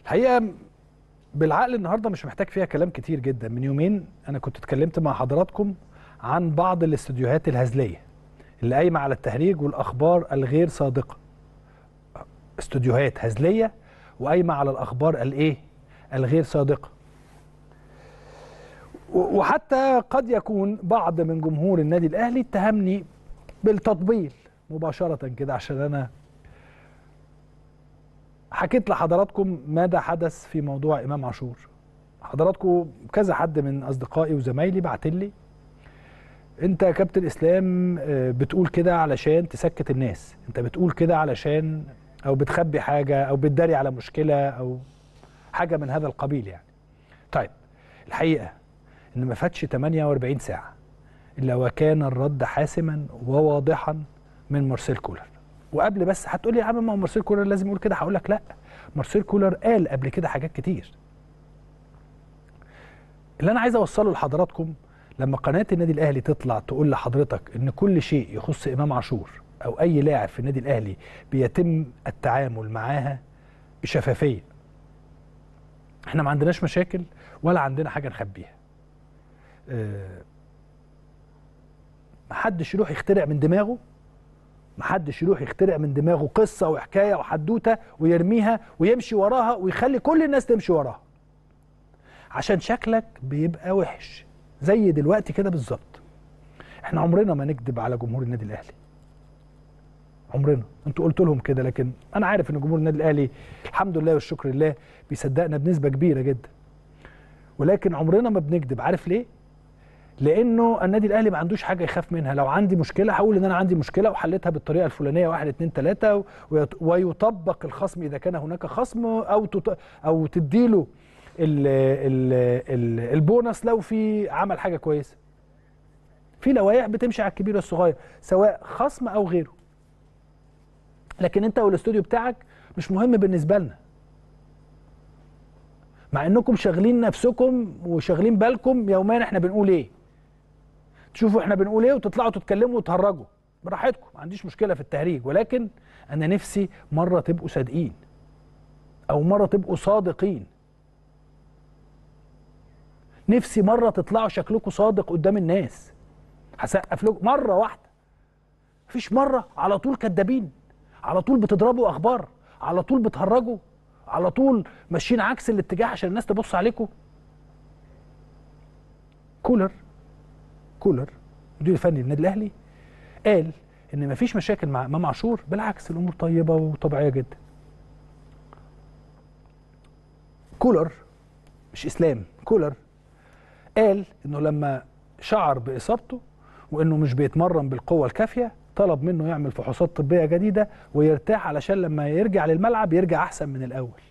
الحقيقه بالعقل النهارده مش محتاج فيها كلام كتير جدا من يومين انا كنت اتكلمت مع حضراتكم عن بعض الاستوديوهات الهزليه اللي قايمه على التهريج والاخبار الغير صادقه استوديوهات هزليه وقايمه على الاخبار الايه الغير صادقه و- وحتى قد يكون بعض من جمهور النادي الاهلي اتهمني بالتطبيل مباشره كده عشان انا حكيت لحضراتكم ماذا حدث في موضوع امام عاشور حضراتكم كذا حد من اصدقائي وزمايلي بعت لي انت يا كابتن اسلام آه، بتقول كده علشان تسكت الناس انت بتقول كده علشان او بتخبي حاجه او بتداري على مشكله او حاجه من هذا القبيل يعني طيب الحقيقه ان ما فاتش 48 ساعه الا وكان الرد حاسما وواضحا من مارسيل كولر وقبل بس هتقول لي يا عم ما هو مارسيل كولر لازم يقول كده هقول لك لا مارسيل كولر قال قبل كده حاجات كتير اللي انا عايز اوصله لحضراتكم لما قناه النادي الاهلي تطلع تقول لحضرتك ان كل شيء يخص امام عاشور او اي لاعب في النادي الاهلي بيتم التعامل معاها بشفافيه احنا ما عندناش مشاكل ولا عندنا حاجه نخبيها أه محدش يروح يخترع من دماغه محدش يروح يخترع من دماغه قصه وحكايه وحدوته ويرميها ويمشي وراها ويخلي كل الناس تمشي وراها عشان شكلك بيبقى وحش زي دلوقتي كده بالظبط احنا عمرنا ما نكذب على جمهور النادي الاهلي عمرنا انتوا قلت لهم كده لكن انا عارف ان جمهور النادي الاهلي الحمد لله والشكر لله بيصدقنا بنسبه كبيره جدا ولكن عمرنا ما بنكذب عارف ليه لانه النادي الاهلي ما عندوش حاجه يخاف منها لو عندي مشكله هقول ان انا عندي مشكله وحلتها بالطريقه الفلانيه واحد اتنين تلاته ويط- ويطبق الخصم اذا كان هناك خصم او تط... او تديله ال... ال... ال... البونص لو في عمل حاجه كويسه في لوائح بتمشي على الكبير والصغير سواء خصم او غيره لكن انت والاستوديو بتاعك مش مهم بالنسبه لنا مع انكم شاغلين نفسكم وشاغلين بالكم يوميا احنا بنقول ايه تشوفوا احنا بنقول ايه وتطلعوا تتكلموا وتهرجوا براحتكم ما عنديش مشكله في التهريج ولكن انا نفسي مره تبقوا صادقين او مره تبقوا صادقين نفسي مره تطلعوا شكلكم صادق قدام الناس هسقف لكم مره واحده مفيش مره على طول كدابين على طول بتضربوا اخبار على طول بتهرجوا على طول ماشيين عكس الاتجاه عشان الناس تبص عليكم كولر كولر مدير الفني للنادي الاهلي قال ان مفيش مشاكل مع امام عاشور بالعكس الامور طيبه وطبيعيه جدا كولر مش اسلام كولر قال انه لما شعر باصابته وانه مش بيتمرن بالقوه الكافيه طلب منه يعمل فحوصات طبيه جديده ويرتاح علشان لما يرجع للملعب يرجع احسن من الاول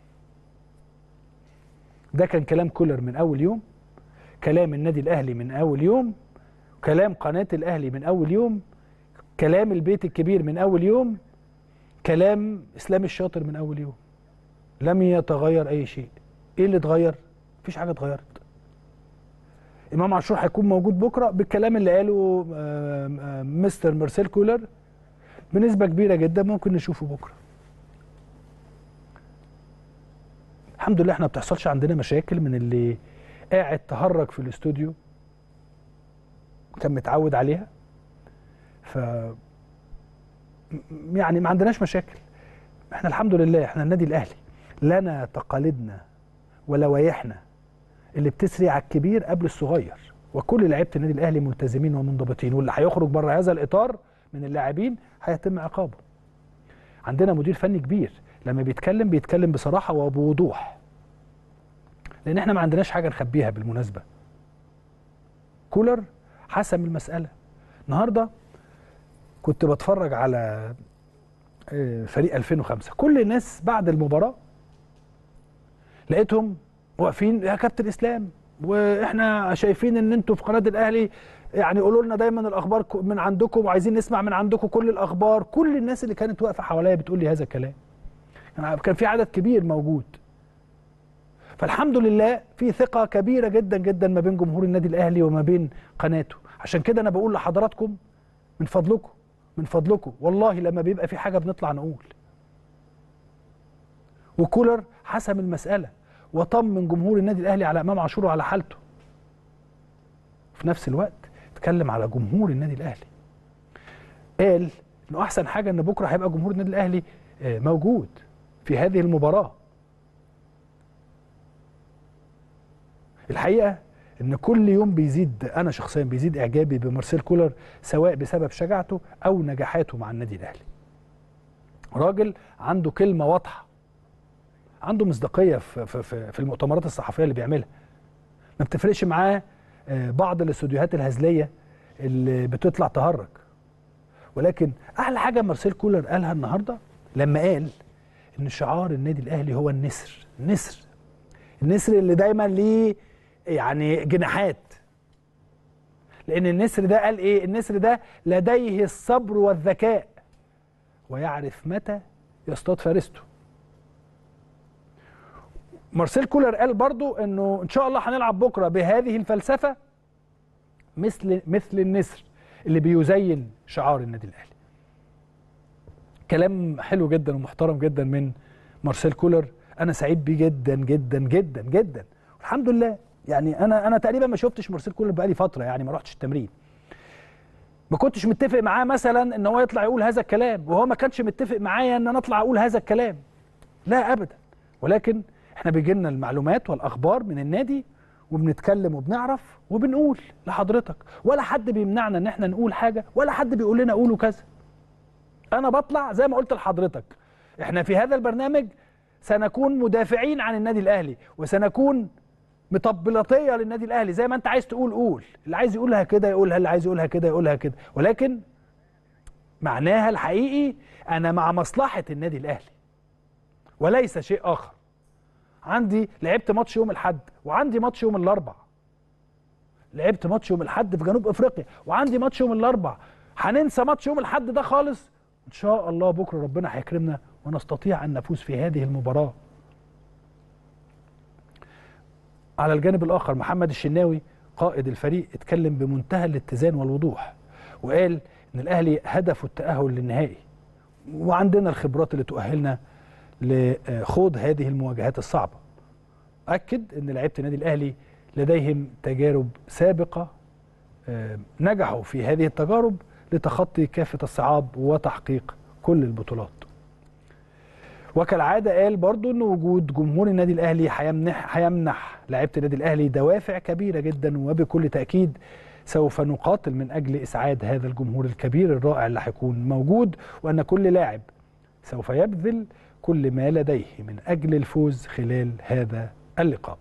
ده كان كلام كولر من اول يوم كلام النادي الاهلي من اول يوم كلام قناه الاهلي من اول يوم كلام البيت الكبير من اول يوم كلام اسلام الشاطر من اول يوم لم يتغير اي شيء ايه اللي اتغير مفيش حاجه اتغيرت امام عاشور هيكون موجود بكره بالكلام اللي قاله آه، آه، مستر مارسيل كولر بنسبه كبيره جدا ممكن نشوفه بكره الحمد لله احنا ما بتحصلش عندنا مشاكل من اللي قاعد تهرج في الاستوديو كان متعود عليها ف م- يعني ما عندناش مشاكل احنا الحمد لله احنا النادي الاهلي لنا تقاليدنا ولوائحنا اللي بتسري على الكبير قبل الصغير وكل لعيبه النادي الاهلي ملتزمين ومنضبطين واللي هيخرج بره هذا الاطار من اللاعبين هيتم عقابه عندنا مدير فني كبير لما بيتكلم بيتكلم بصراحه وبوضوح لان احنا ما عندناش حاجه نخبيها بالمناسبه كولر حسم المساله النهارده كنت بتفرج على آه، فريق 2005 كل الناس بعد المباراه لقيتهم واقفين يا كابتن اسلام واحنا شايفين ان انتوا في قناه الاهلي يعني قولوا لنا دايما الاخبار ك- من عندكم وعايزين نسمع من عندكم كل الاخبار كل الناس اللي كانت واقفه حواليا بتقول لي هذا الكلام كان- كان في عدد كبير موجود فالحمد لله في ثقه كبيره جدا جدا ما بين جمهور النادي الاهلي وما بين قناته عشان كده انا بقول لحضراتكم من فضلكم من فضلكم والله لما بيبقى في حاجه بنطلع نقول وكولر حسم المساله وطمن جمهور النادي الاهلي على امام عاشور وعلى حالته في نفس الوقت اتكلم على جمهور النادي الاهلي قال انه احسن حاجه ان بكره هيبقى جمهور النادي الاهلي آه، موجود في هذه المباراه الحقيقه ان كل يوم بيزيد انا شخصيا بيزيد اعجابي بمارسيل كولر سواء بسبب شجاعته او نجاحاته مع النادي الاهلي راجل عنده كلمه واضحه عنده مصداقيه في في في في المؤتمرات الصحفيه اللي بيعملها ما بتفرقش معاه آه، بعض الاستوديوهات الهزليه اللي بتطلع تهرج ولكن احلى حاجه مارسيل كولر قالها النهارده لما قال ان شعار النادي الاهلي هو النسر النسر النسر اللي دايما ليه يعني جناحات لان النسر ده قال ايه النسر ده لديه الصبر والذكاء ويعرف متى يصطاد فريسته مارسيل كولر قال برضو انه ان شاء الله هنلعب بكره بهذه الفلسفه مثل مثل النسر اللي بيزين شعار النادي الاهلي كلام حلو جدا ومحترم جدا من مارسيل كولر انا سعيد بيه جدا جدا جدا جدا الحمد لله يعني انا انا تقريبا ما شفتش مارسيل كولر بقالي فتره يعني ما رحتش التمرين ما كنتش متفق معاه مثلا ان هو يطلع يقول هذا الكلام وهو ما كانش متفق معايا ان انا اطلع اقول هذا الكلام لا ابدا ولكن احنا بيجي لنا المعلومات والاخبار من النادي وبنتكلم وبنعرف وبنقول لحضرتك ولا حد بيمنعنا ان احنا نقول حاجه ولا حد بيقول لنا قولوا كذا انا بطلع زي ما قلت لحضرتك احنا في هذا البرنامج سنكون مدافعين عن النادي الاهلي وسنكون مطبلاتيه للنادي الاهلي زي ما انت عايز تقول قول اللي عايز يقولها كده يقولها اللي عايز يقولها كده يقولها كده ولكن معناها الحقيقي انا مع مصلحه النادي الاهلي وليس شيء اخر عندي لعبت ماتش يوم الاحد وعندي ماتش يوم الاربع لعبت ماتش يوم الاحد في جنوب افريقيا وعندي ماتش يوم الاربع هننسى ماتش يوم الاحد ده خالص ان شاء الله بكره ربنا هيكرمنا ونستطيع ان نفوز في هذه المباراه على الجانب الاخر محمد الشناوي قائد الفريق اتكلم بمنتهى الاتزان والوضوح وقال ان الاهلي هدفه التاهل للنهائي وعندنا الخبرات اللي تؤهلنا لخوض هذه المواجهات الصعبه اكد ان لعيبه النادي الاهلي لديهم تجارب سابقه آه، نجحوا في هذه التجارب لتخطي كافه الصعاب وتحقيق كل البطولات وكالعاده قال برضو ان وجود جمهور النادي الاهلي هيمنح هيمنح لعيبه النادي الاهلي دوافع كبيره جدا وبكل تاكيد سوف نقاتل من اجل اسعاد هذا الجمهور الكبير الرائع اللي هيكون موجود وان كل لاعب سوف يبذل كل ما لديه من اجل الفوز خلال هذا اللقاء.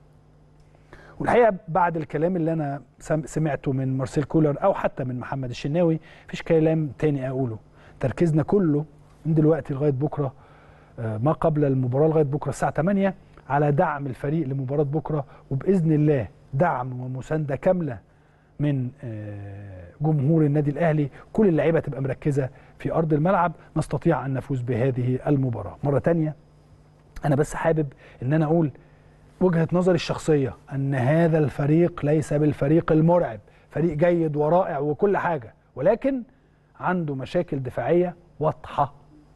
والحقيقه بعد الكلام اللي انا سم- سمعته من مارسيل كولر او حتى من محمد الشناوي مفيش كلام تاني اقوله تركيزنا كله من دلوقتي لغايه بكره آه، ما قبل المباراه لغايه بكره الساعه 8 على دعم الفريق لمباراه بكره وباذن الله دعم ومسانده كامله من آه، جمهور النادي الاهلي كل اللعيبه تبقى مركزه في ارض الملعب نستطيع ان نفوز بهذه المباراه مره تانية انا بس حابب ان انا اقول وجهه نظري الشخصيه ان هذا الفريق ليس بالفريق المرعب فريق جيد ورائع وكل حاجه ولكن عنده مشاكل دفاعيه واضحه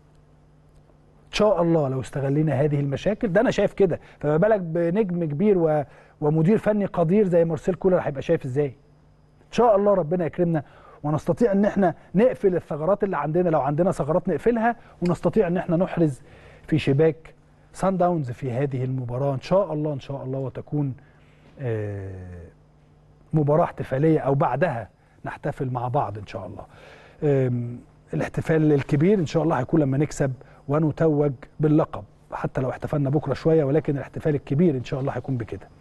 ان شاء الله لو استغلينا هذه المشاكل ده انا شايف كده فما بالك بنجم كبير و... ومدير فني قدير زي مارسيل كولر هيبقى شايف ازاي ان شاء الله ربنا يكرمنا ونستطيع ان احنا نقفل الثغرات اللي عندنا لو عندنا ثغرات نقفلها ونستطيع ان احنا نحرز في شباك سان داونز في هذه المباراه ان شاء الله ان شاء الله وتكون آه، مباراه احتفاليه او بعدها نحتفل مع بعض ان شاء الله آم، الاحتفال الكبير ان شاء الله هيكون لما نكسب ونتوج باللقب حتى لو احتفلنا بكره شويه ولكن الاحتفال الكبير ان شاء الله هيكون بكده